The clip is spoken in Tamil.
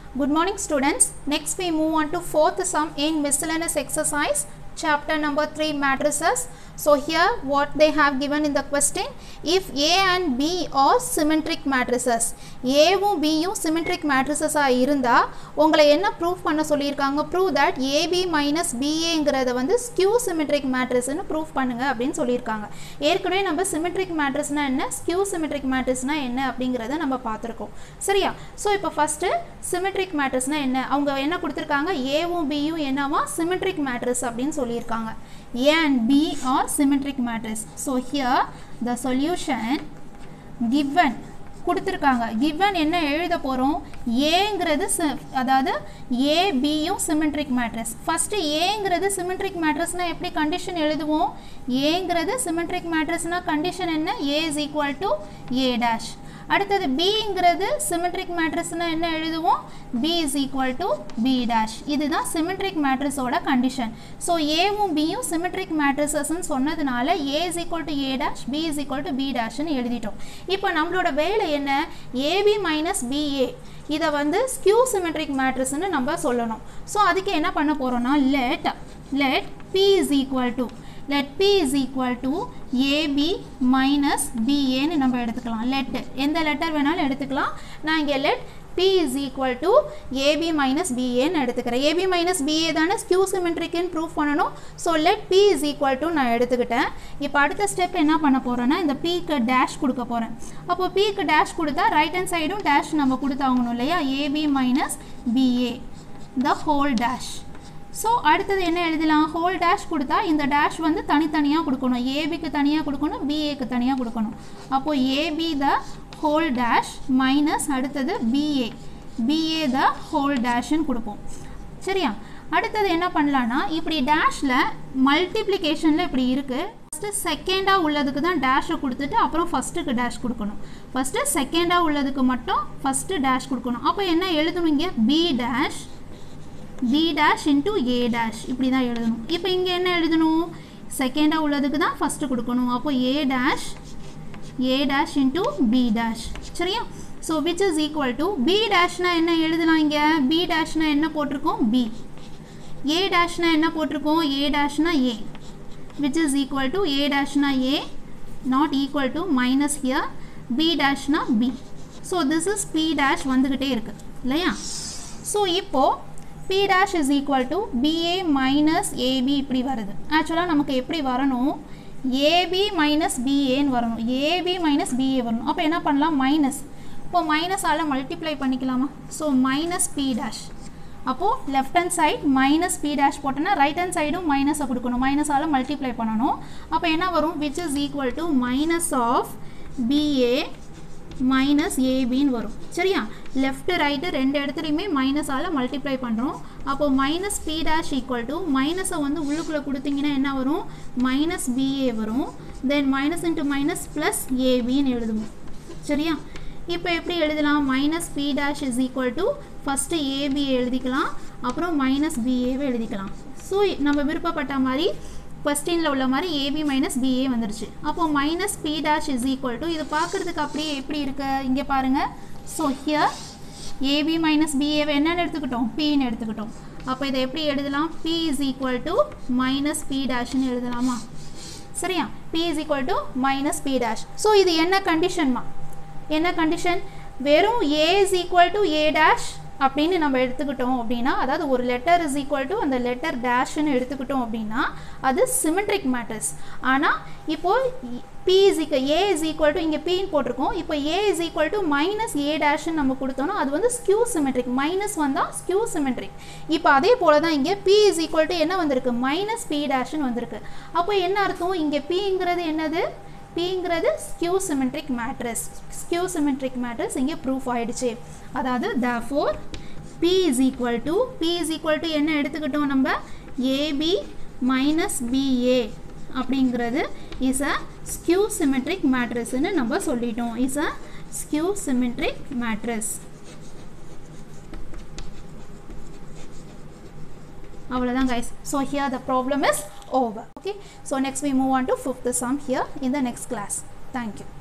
Good morning students. Next we move on to fourth sum in miscellaneous exercise chapter number 3 matrices. So here what they have given in the question if A and B are symmetric matrices ஏவும் பியும் symmetric matrices ஆ இருந்தா உங்களை என்ன ப்ரூவ் பண்ண சொல்லியிருக்காங்க ப்ரூவ் தட் ஏபி மைனஸ் பிஏங்கிறத வந்து ஸ்கியூ சிமெட்ரிக் மேட்ரிஸ்னு ப்ரூவ் பண்ணுங்க அப்படின்னு சொல்லியிருக்காங்க ஏற்கனவே நம்ம சிமெட்ரிக் மேட்ரிஸ்னா என்ன ஸ்கியூ சிமெட்ரிக் மேட்ரிஸ்னா என்ன அப்படிங்கிறத நம்ம பார்த்துருக்கோம் சரியா ஸோ இப்போ ஃபஸ்ட்டு சிமெட்ரிக் மேட்ரிஸ்னா என்ன அவங்க என்ன கொடுத்துருக்காங்க ஏவும் பியும் என்னவா சிமெட்ரிக் மேட்ரிஸ் அப்படின்னு சொல்லியிருக்காங்க A and B are symmetric matrix so here the solution given கொடுத்துருக்காங்க given என்ன எழுத போகிறோம் ஏங்கிறது அதாவது ஏபியும் சிமெட்ரிக் மேட்ரிஸ் ஃபஸ்ட்டு ஏங்கிறது சிமெட்ரிக் மேட்ரிஸ்னால் எப்படி கண்டிஷன் எழுதுவோம் ஏங்கிறது சிமெட்ரிக் மேட்ரிஸ்னால் கண்டிஷன் என்ன A is equal to A dash அடுத்தது பிங்கிறது சிமெட்ரிக் மேட்ரிஸ்னால் என்ன எழுதுவோம் B is equal to B dash இதுதான் சிமெட்ரிக் மேட்ரிஸோட கண்டிஷன் ஸோ ஏவும் பியும் சிமெட்ரிக் மேட்ரிசஸ்ன்னு சொன்னதுனால A is equal to A dash B is equal to B டேஷ்னு எழுதிட்டோம் இப்போ நம்மளோட வேலை என்ன ஏபி மைனஸ் பிஏ இதை வந்து ஸ்கியூ சிமெட்ரிக் மேட்ரிஸ்ன்னு நம்ம சொல்லணும் ஸோ அதுக்கு என்ன பண்ண போகிறோம்னா let let P is equal to let p is equal to ab minus ba ன்னு நம்ம எடுத்துக்கலாம் let எந்த லெட்டர் வேணாலும் எடுத்துக்கலாம் நான் இங்கே let p is equal to ab minus ba ன்னு எடுத்துக்கிறேன் ab minus ba தானே skew symmetric ன்னு ப்ரூவ் பண்ணணும் so let p is equal to நான் எடுத்துக்கிட்டேன் இப்போ அடுத்த ஸ்டெப் என்ன பண்ண போகிறேன்னா இந்த pக்கு டேஷ் கொடுக்க போகிறேன் அப்போ pக்கு டேஷ் கொடுத்தா ரைட் ஹேண்ட் சைடும் டேஷ் நம்ம கொடுத்தாகணும் இல்லையா ab minus ba the whole dash so அடுத்தது என்ன எழுதலாம் ஹோல் டேஷ் கொடுத்தா இந்த டேஷ் வந்து தனித்தனியாக கொடுக்கணும் ஏபிக்கு தனியாக கொடுக்கணும் பிஏக்கு தனியாக கொடுக்கணும் அப்போது A B the whole dash minus அடுத்தது பிஏ பிஏ த ஹோல் டேஷ்னு கொடுப்போம் சரியா அடுத்தது என்ன பண்ணலான்னா இப்படி டேஷில் மல்டிப்ளிகேஷனில் இப்படி இருக்குது ஃபஸ்ட்டு செகண்டாக உள்ளதுக்கு தான் டேஷை கொடுத்துட்டு அப்புறம் ஃபஸ்ட்டுக்கு டேஷ் கொடுக்கணும் ஃபஸ்ட்டு செகண்டாக உள்ளதுக்கு மட்டும் ஃபஸ்ட்டு டேஷ் கொடுக்கணும் அப்போ என்ன எழுதணும் இங்கே B dash B dash into A dash இப்படி தான் எழுதணும் இப்போ இங்கே என்ன எழுதணும் செகண்டாக உள்ளதுக்கு தான் ஃபஸ்ட்டு கொடுக்கணும் அப்போ A dash A dash into B dash சரியா so which is equal to B டேஷ்னா என்ன எழுதலாம் இங்கே பி டேஷ்னா என்ன போட்டிருக்கோம் பி ஏ டேஷ்னா என்ன போட்டிருக்கோம் ஏ டேஷ்னா A which is equal to A டேஷ்னா A not equal to minus here B டேஷ்னா B so this is P dash வந்துக்கிட்டே இருக்குது இல்லையா ஸோ இப்போது P dash is equal to B A minus A B இப்படி வருது ஆக்சுவலாக நமக்கு எப்படி வரணும் ஏபி மைனஸ் பிஏன்னு வரணும் ஏபி மைனஸ் பிஏ வரணும் அப்போ என்ன பண்ணலாம் மைனஸ் இப்போ மைனஸால் மல்டிப்ளை பண்ணிக்கலாமா ஸோ மைனஸ் பி டேஷ் அப்போது left hand side minus P dash போட்டோன்னா ரைட் ஹேண்ட் சைடும் மைனஸை கொடுக்கணும் மைனஸால் மல்டிப்ளை பண்ணணும் அப்போ என்ன வரும் which is equal to minus of B A minus ஏபின்னு வரும் சரியா லெஃப்ட் ரைட்டு ரெண்டு இடத்துலையுமே மைனஸால் மல்டிப்ளை பண்ணுறோம் அப்போது minus P dash equal to மைனஸை வந்து உள்ளுக்குள்ளே கொடுத்தீங்கன்னா என்ன வரும் மைனஸ் பிஏ வரும் then minus into minus plus ஏபின்னு எழுதுவோம் சரியா இப்போ எப்படி எழுதலாம் minus P dash is equal to first A B எழுதிக்கலாம் அப்புறம் மைனஸ் பிஏவை எழுதிக்கலாம் ஸோ நம்ம விருப்பப்பட்ட மாதிரி கொஸ்டினில் உள்ள மாதிரி ஏபி மைனஸ் பிஏ வந்துருச்சு அப்போது minus P dash is equal to இது பார்க்குறதுக்கு அப்படியே எப்படி இருக்கு இங்கே பாருங்கள் ஸோ ஹியர் ஏபி மைனஸ் பிஏவை என்னென்னு எடுத்துக்கிட்டோம் பின்னு எடுத்துக்கிட்டோம் அப்போ இதை எப்படி எழுதலாம் P is equal to minus P டேஷ்னு எழுதலாமா சரியா P is equal to minus P dash so இது என்ன கண்டிஷன்மா என்ன கண்டிஷன் வெறும் A is equal to A dash அப்படின்னு நம்ம எடுத்துக்கிட்டோம் அப்படின்னா அதாவது ஒரு லெட்டர் இஸ் ஈக்குவல் டு அந்த லெட்டர் டேஷ்னு எடுத்துக்கிட்டோம் அப்படின்னா அது சிமெட்ரிக் மேட்டர்ஸ் ஆனால் இப்போது P is equal A is equal to இங்கே பின்னு போட்டிருக்கோம் இப்போ A is equal to minus A டேஷ்னு நம்ம கொடுத்தோம்னா அது வந்து ஸ்கியூ சிமெட்ரிக் மைனஸ் வந்தால் ஸ்கியூ சிமெட்ரிக் இப்போ அதே போல் தான் இங்கே பி இஸ் ஈக்குவல் டு என்ன வந்திருக்கு மைனஸ் பி டேஷ்னு வந்திருக்கு அப்போ என்ன அர்த்தம் இங்கே பிங்கிறது என்னது பிங்கிறது skew symmetric matrix skew symmetric matrix இங்கே ப்ரூஃப் ஆகிடுச்சு அதாவது therefore P is equal to P is equal to என்ன எடுத்துக்கிட்டோம் நம்ம ஏபி மைனஸ் பிஏ அப்படிங்கிறது இஸ் அ ஸ்கியூ சிமெட்ரிக் மேட்ரஸ்ன்னு நம்ம சொல்லிட்டோம் is a skew symmetric matrix அவ்வளோதான் guys so here the problem is over okay so next we move on to fifth sum here in the next class thank you